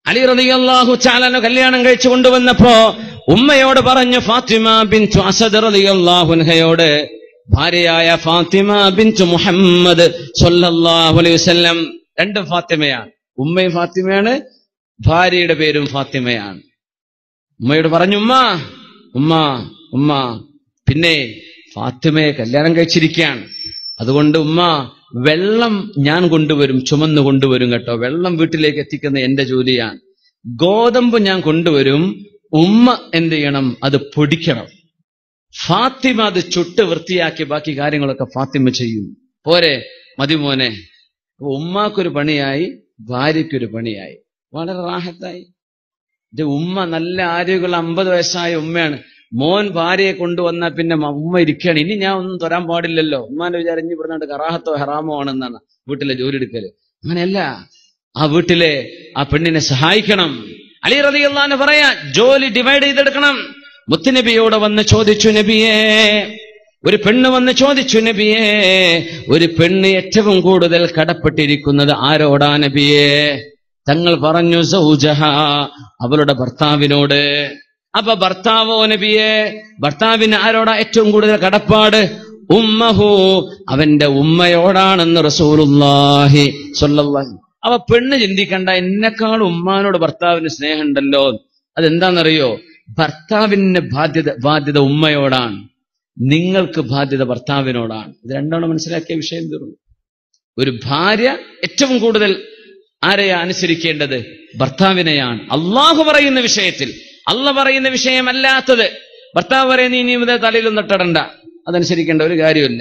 അലി റളിയല്ലാഹു ചാലന കല്യാണം കഴിച്ചു കൊണ്ടുവന്നപ്പോ ഉമ്മയോട് പറഞ്ഞു ഫാത്തിമ ബിൻ അസദ് റളിയല്ലാഹു അൻഹയോട് ഭാര്യയായ ഫാത്തിമ ബിൻ മുഹമ്മദ് സല്ലല്ലാഹു അലൈഹി വസല്ലം രണ്ടും ഫാത്തിമയാണ് ഉമ്മയും ഫാത്തിമയാണ് ഭാര്യയുടെ പേരും ഫാത്തിമയാണ് ഉമ്മയോട് പറഞ്ഞു ഉമ്മ ഉമ്മ ഉമ്മ പിന്നെ ഫാത്തിമയെ കല്യാണം കഴിച്ചിരിക്കുകയാണ് അതുകൊണ്ട് ഉമ്മ വെള്ളം ഞാൻ കൊണ്ടുവരും ചുമന്നു കൊണ്ടുവരും കേട്ടോ വെള്ളം വീട്ടിലേക്ക് എത്തിക്കുന്ന എന്റെ ജോലിയാണ് ഗോതമ്പ് ഞാൻ കൊണ്ടുവരും ഉമ്മ എന്ത് ചെയ്യണം അത് പൊടിക്കണം ഫാത്തിമ അത് ചുട്ട് വൃത്തിയാക്കി ബാക്കി കാര്യങ്ങളൊക്കെ ഫാത്തിമ ചെയ്യും പോരെ മതി മോനെ അപ്പൊ ഉമ്മാക്കൊരു പണിയായി ഭാര്യയ്ക്കൊരു പണിയായി വളരെ റാഹത്തായി ഇത് ഉമ്മ നല്ല ആരോഗ്യമുള്ള അമ്പത് വയസ്സായ ഉമ്മയാണ് മോൻ ഭാര്യയെ കൊണ്ടുവന്ന പിന്നെ മ- ഉമ്മ ഇരിക്കുകയാണ് ഇനി ഞാൻ ഒന്നും തൊരാൻ പാടില്ലല്ലോ ഉമ്മാന്റെ വിചാരം ഇനി പറഞ്ഞിട്ട് കറാഹത്തോ ഹറാമോ ആണെന്നാണ് വീട്ടിലെ ജോലി എടുക്കല് അങ്ങനെയല്ല ആ വീട്ടിലെ ആ പെണ്ണിനെ സഹായിക്കണം അലി റതി അള്ളഹാന് പറയാ ജോലി ഡിവൈഡ് ചെയ്തെടുക്കണം മുത്തുനബിയോട് വന്ന് ചോദിച്ചു നബിയേ ഒരു പെണ്ണ് വന്ന് ചോദിച്ചു നബിയേ ഒരു പെണ്ണ് ഏറ്റവും കൂടുതൽ കടപ്പെട്ടിരിക്കുന്നത് ആരോടാ നബിയേ തങ്ങൾ പറഞ്ഞു സൗജഹ അവളുടെ ഭർത്താവിനോട് അപ്പൊ ഭർത്താവോ നബിയെ ഭർത്താവിന് ആരോടാ ഏറ്റവും കൂടുതൽ കടപ്പാട് ഉമ്മഹു അവന്റെ ഉമ്മയോടാണെന്ന് റസൂലുള്ളാഹി സ്വല്ലല്ലാഹി അവ പെണ്ണ് ചിന്തിക്കണ്ട എന്നെക്കാൾ ഉമ്മാനോട് ഭർത്താവിന് സ്നേഹമുണ്ടല്ലോ അതെന്താണെന്നറിയോ ഭർത്താവിന് ബാധ്യത ബാധ്യത ഉമ്മയോടാണ് നിങ്ങൾക്ക് ബാധ്യത ഭർത്താവിനോടാണ് ഇത് രണ്ടാണ് മനസ്സിലാക്കിയ വിഷയം തീർന്നു ഒരു ഭാര്യ ഏറ്റവും കൂടുതൽ ആരെയാ അനുസരിക്കേണ്ടത് ഭർത്താവിനെയാണ് അള്ളാഹു പറയുന്ന വിഷയത്തിൽ അല്ല പറയുന്ന വിഷയമല്ലാത്തത് ഭർത്താവ് പറയുന്ന ഇനി മുതൽ തലയിലൊന്നും ഇട്ടിടണ്ട അതനുസരിക്കേണ്ട ഒരു കാര്യമില്ല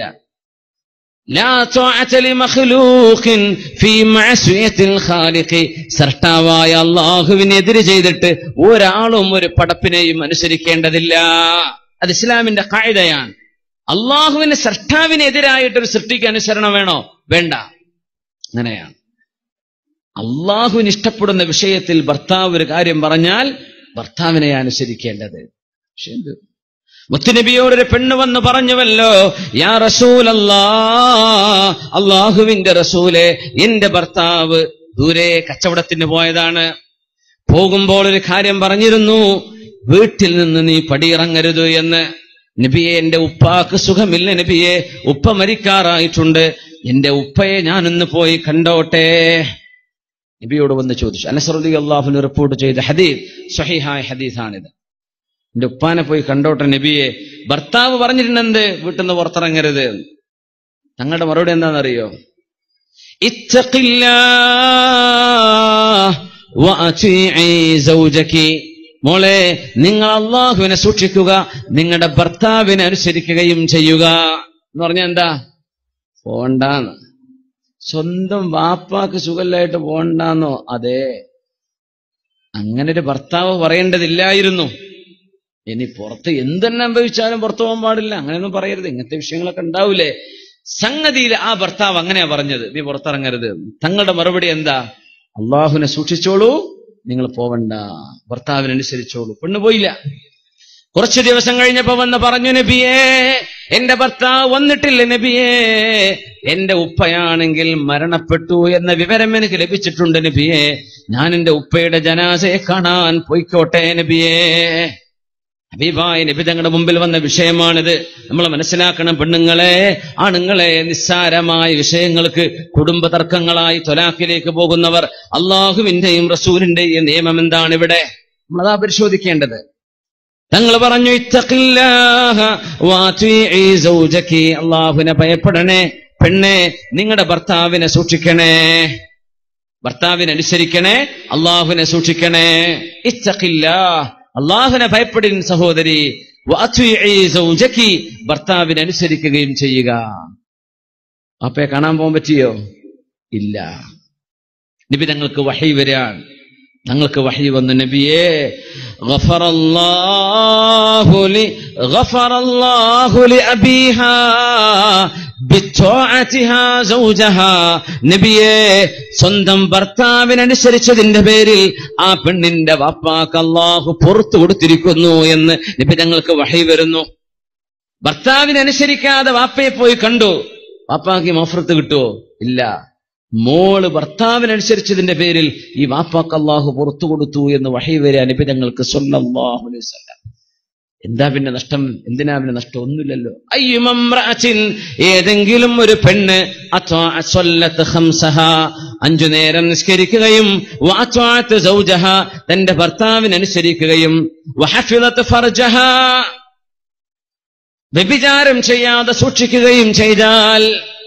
ലാ ത്വാഅത ലിമഖ്ലൂഖിൻ ഫീ മഅസിയത്തിൽ ഖാലിഖി സൃഷ്ടാവായ അള്ളാഹുവിനെതിരെ ചെയ്തിട്ട് ഒരാളും ഒരു പടപ്പിനെയും അനുസരിക്കേണ്ടതില്ല അത് ഇസ്ലാമിന്റെ കായികയാണ് അള്ളാഹുവിന് സൃഷ്ടാവിനെതിരായിട്ട് ഒരു സൃഷ്ടിക്ക് അനുസരണം വേണോ വേണ്ട അങ്ങനെയാണ് അള്ളാഹുവിന് ഇഷ്ടപ്പെടുന്ന വിഷയത്തിൽ ഭർത്താവ് ഒരു കാര്യം പറഞ്ഞാൽ ഭർത്താവിനെ അനുസരിക്കേണ്ടത് പക്ഷേ എന്ത് മുത്തുനബിയോടൊരു പെണ്ണ് വന്ന് പറഞ്ഞുവല്ലോ യാ റസൂലല്ലാ അള്ളാഹുവിന്റെ റസൂലെ എന്റെ ഭർത്താവ് ദൂരെ കച്ചവടത്തിന് പോയതാണ് പോകുമ്പോൾ ഒരു കാര്യം പറഞ്ഞിരുന്നു വീട്ടിൽ നിന്ന് നീ പടിയിറങ്ങരുത് എന്ന് നബിയെ എന്റെ ഉപ്പാക്ക് സുഖമില്ല നബിയെ ഉപ്പ മരിക്കാറായിട്ടുണ്ട് എന്റെ ഉപ്പയെ ഞാനൊന്ന് പോയി കണ്ടോട്ടെ നബിയോട് വന്ന് ചോദിച്ചു അനസറുദ്ദി അള്ളാഹുന് റിപ്പോർട്ട് ചെയ്ത ഹദീസ് സഹിഹായ ഹദീസാണിത് എന്റെ ഉപ്പാനെ പോയി കണ്ടോട്ടെ നബിയെ ഭർത്താവ് പറഞ്ഞിട്ടുണ്ടെന്ത് വീട്ടിൽ നിന്ന് പുറത്തിറങ്ങരുത് എന്ന്. തങ്ങളുടെ മറുപടി എന്താണെന്നറിയോ ഇത്തഖില്ലാഹ് വഅതീഇ സൗജകി. മോളെ നിങ്ങൾ അള്ളാഹുവിനെ സൂക്ഷിക്കുക നിങ്ങളുടെ ഭർത്താവിനെ അനുസരിക്കുകയും ചെയ്യുക എന്ന് പറഞ്ഞാൽ എന്താ പോണ്ടാന്ന് സ്വന്തം വാപ്പാക്ക് സുഖമില്ലായിട്ട് പോണ്ടാന്നോ അതെ അങ്ങനെ ഒരു ഭർത്താവ് പറയേണ്ടതില്ലായിരുന്നു ഇനി പുറത്ത് എന്തെന്നെ അനുഭവിച്ചാലും പുറത്തു പോകാൻ പാടില്ല അങ്ങനെയൊന്നും പറയരുത് ഇങ്ങനത്തെ വിഷയങ്ങളൊക്കെ ഉണ്ടാവൂലേ സംഗതിയിൽ ആ ഭർത്താവ് അങ്ങനെയാ പറഞ്ഞത് നീ പുറത്തിറങ്ങരുത് തങ്ങളുടെ മറുപടി എന്താ അള്ളാഹുവിനെ സൂക്ഷിച്ചോളൂ നിങ്ങൾ പോവണ്ട ഭർത്താവിനനുസരിച്ചോളൂ പെണ്ണ് പോയില്ല കുറച്ചു ദിവസം കഴിഞ്ഞപ്പോ വന്ന് പറഞ്ഞു നബിയേ എന്റെ ഭർത്താവ് വന്നിട്ടില്ല നബിയേ എന്റെ ഉപ്പയാണെങ്കിൽ മരണപ്പെട്ടു എന്ന വിവരം എനിക്ക് ലഭിച്ചിട്ടുണ്ട് നബിയേ ഞാൻ എന്റെ ഉപ്പയുടെ ജനാസയെ കാണാൻ പോയിക്കോട്ടെ നബിയേ ഹബീബായ നബി തങ്ങളുടെ മുമ്പിൽ വന്ന വിഷയമാണിത് നമ്മൾ മനസ്സിലാക്കണം പെണ്ണുങ്ങളെ ആണുങ്ങളെ നിസ്സാരമായ വിഷയങ്ങൾക്ക് കുടുംബ തർക്കങ്ങളായി തൊലാഖിലേക്ക് പോകുന്നവർ അള്ളാഹുവിന്റെയും റസൂലിന്റെയും നിയമം എന്താണ് ഇവിടെ നമ്മളതാ പരിശോധിക്കേണ്ടത് തങ്ങൾ പറഞ്ഞു ഇത്തഖില്ലാഹ വാത്വീഇ സൗജകി അള്ളാഹുവിനെ ഭയപ്പെടണേ പെണ്ണെ നിങ്ങളുടെ ഭർത്താവിനെ സൂക്ഷിക്കണേ ഭർത്താവിനെ അനുസരിക്കണേ അള്ളാഹുവിനെ സൂക്ഷിക്കണേ ഇത്തഖില്ലാ അള്ളാഹുവിനെ ഭയപ്പെടിൻ സഹോദരി വാത്വീഇ സൗജകി ഭർത്താവിനെ അനുസരിക്കുകയും ചെയ്യുക അപ്പയെ കാണാൻ പോകാൻ പറ്റിയോ ഇല്ല നബി ഞങ്ങൾക്ക് വഹി വരാൻ ഞങ്ങൾക്ക് വഹി വന്നു നബിയേ ഗഫറല്ലാഹു ലി ഗഫറല്ലാഹു ലി അബീഹാ ബിത്വാഅതിഹാ സൗജഹാ നബിയേ സ്വന്തം ഭർത്താവിനനുസരിച്ചതിന്റെ പേരിൽ ആ പെണ്ണിന്റെ വാപ്പാക്ക് അള്ളാഹു പുറത്തു കൊടുത്തിരിക്കുന്നു എന്ന് നബി ഞങ്ങൾക്ക് വഹി വരുന്നു ഭർത്താവിനനുസരിക്കാതെ വാപ്പയെ പോയി കണ്ടു വാപ്പാക്ക് മഫറത്ത് കിട്ടുമോ ഇല്ല മോള് ഭർത്താവിനനുസരിച്ചതിന്റെ പേരിൽ ഈ വാപ്പാക്ക് അള്ളാഹു പുറത്തു കൊടുത്തു എന്ന് വഹി വരെ അനുബിതങ്ങൾക്ക് സ്വല്ലല്ലാഹു അലൈഹി വസല്ലം എന്താ പിന്നെ നഷ്ടം എന്തിനാ പിന്നെ നഷ്ടം ഒന്നുമില്ലല്ലോ അയ്യുമമ്രഅത്തിൻ ഏതെങ്കിലും ഒരു പെണ്ണ് അത്വാഅ സ്വല്ലത്ത് ഖംസഹ അഞ്ചു നേരം നിസ്കരിക്കുകയും വഅത്വാഅത്ത് സൗജഹ തന്റെ ഭർത്താവിനനുസരിക്കുകയും വഹഫിളത്ത് ഫർജഹ വ്യഭിചാരം ചെയ്യാതെ സൂക്ഷിക്കുകയും ചെയ്താൽ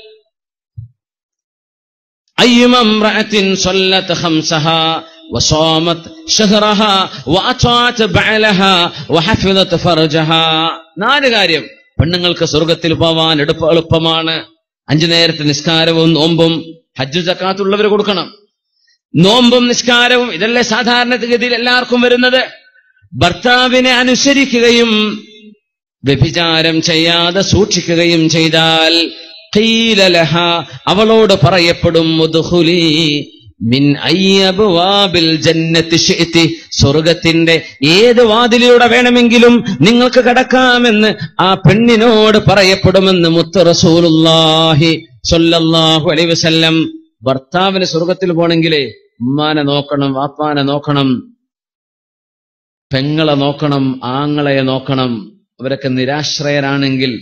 أيما امرأة صلت خمسها وصامت شهرها وأطاعت بعلها وحفظت فرجها നാല് കാര്യം പെണ്ണുങ്ങൾക്ക് സ്വർഗത്തിൽ പോവാൻ എടുപ്പ എളുപ്പമാണ് അഞ്ചു നേരത്തെ നിസ്കാരവും നോമ്പും ഹജ്ജു ജക്കാത്തുള്ളവർ കൊടുക്കണം നോമ്പും നിസ്കാരവും ഇതല്ലേ സാധാരണഗതിയിൽ എല്ലാവർക്കും വരുന്നത് ഭർത്താവിനെ അനുസരിക്കുകയും വ്യഭിചാരം ചെയ്യാതെ സൂക്ഷിക്കുകയും ചെയ്താൽ ഖീല ലഹ അവളോട് പറയപ്പെടും മുദ്ഖുലി മിൻ അയ്യബ്വാബിൽ ജന്നത്തി ശിഅ്തി സ്വർഗത്തിന്റെ ഏത് വാതിലിലൂടെ വേണമെങ്കിലും നിങ്ങൾക്ക് കടക്കാമെന്ന് ആ പെണ്ണിനോട് പറയപ്പെടുമെന്ന് മുത്ത് റസൂലുള്ളാഹി സ്വല്ലല്ലാഹു അലൈഹി വസല്ലം ഭർത്താവിന് സ്വർഗത്തിൽ പോണെങ്കിലേ ഉമ്മാനെ നോക്കണം വാപ്പാനെ നോക്കണം പെങ്ങളെ നോക്കണം ആങ്ങളെ നോക്കണം അവരൊക്കെ നിരാശ്രയരാണെങ്കിൽ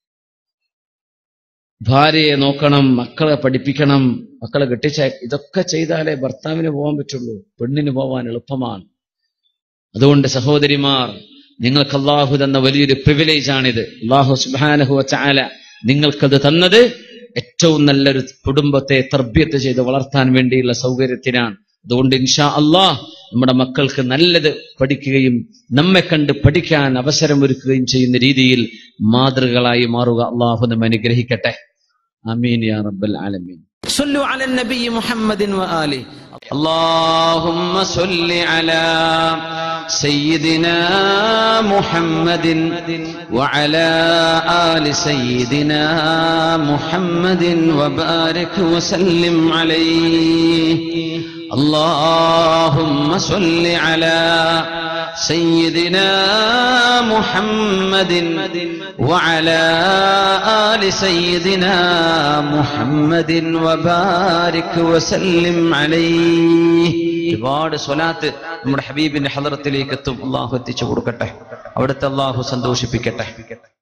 ഭാര്യയെ നോക്കണം മക്കളെ പഠിപ്പിക്കണം മക്കളെ കെട്ടിച്ച ഇതൊക്കെ ചെയ്താലേ ഭർത്താവിന് പോകാൻ പറ്റുള്ളൂ പെണ്ണിന് പോവാൻ എളുപ്പമാണ് അതുകൊണ്ട് സഹോദരിമാർ നിങ്ങൾക്ക് അള്ളാഹു തന്ന വലിയൊരു പ്രിവിലേജ് ആണിത് അള്ളാഹു സുബാനഹു ചാല നിങ്ങൾക്കത് തന്നത് ഏറ്റവും നല്ലൊരു കുടുംബത്തെ തർബ്യത്ത് ചെയ്ത് വളർത്താൻ വേണ്ടിയുള്ള സൗകര്യത്തിനാണ് അതുകൊണ്ട് ഇൻഷാ അള്ളാഹ് നമ്മുടെ മക്കൾക്ക് നല്ലത് പഠിക്കുകയും നമ്മെ കണ്ട് പഠിക്കാൻ അവസരമൊരുക്കുകയും ചെയ്യുന്ന രീതിയിൽ മാതൃകളായി മാറുക അള്ളാഹു നമ്മെ അനുഗ്രഹിക്കട്ടെ ആമീൻ യാ റബ്ബൽ ആലമീൻ صلوا على النبي محمد وآله اللهم صل على سيدنا محمد وعلى آل سيدنا محمد وبارك وسلم عليه اللهم صل على سيدنا محمد وعلى آل سيدنا محمد وبارك وسلم عليه ഒരുപാട് സ്വലാത്ത് നമ്മുടെ ഹബീബിന്റെ ഹലറത്തിലേക്ക് എത്തും അള്ളാഹു എത്തിച്ചു കൊടുക്കട്ടെ അവിടുത്തെ അള്ളാഹു സന്തോഷിപ്പിക്കട്ടെ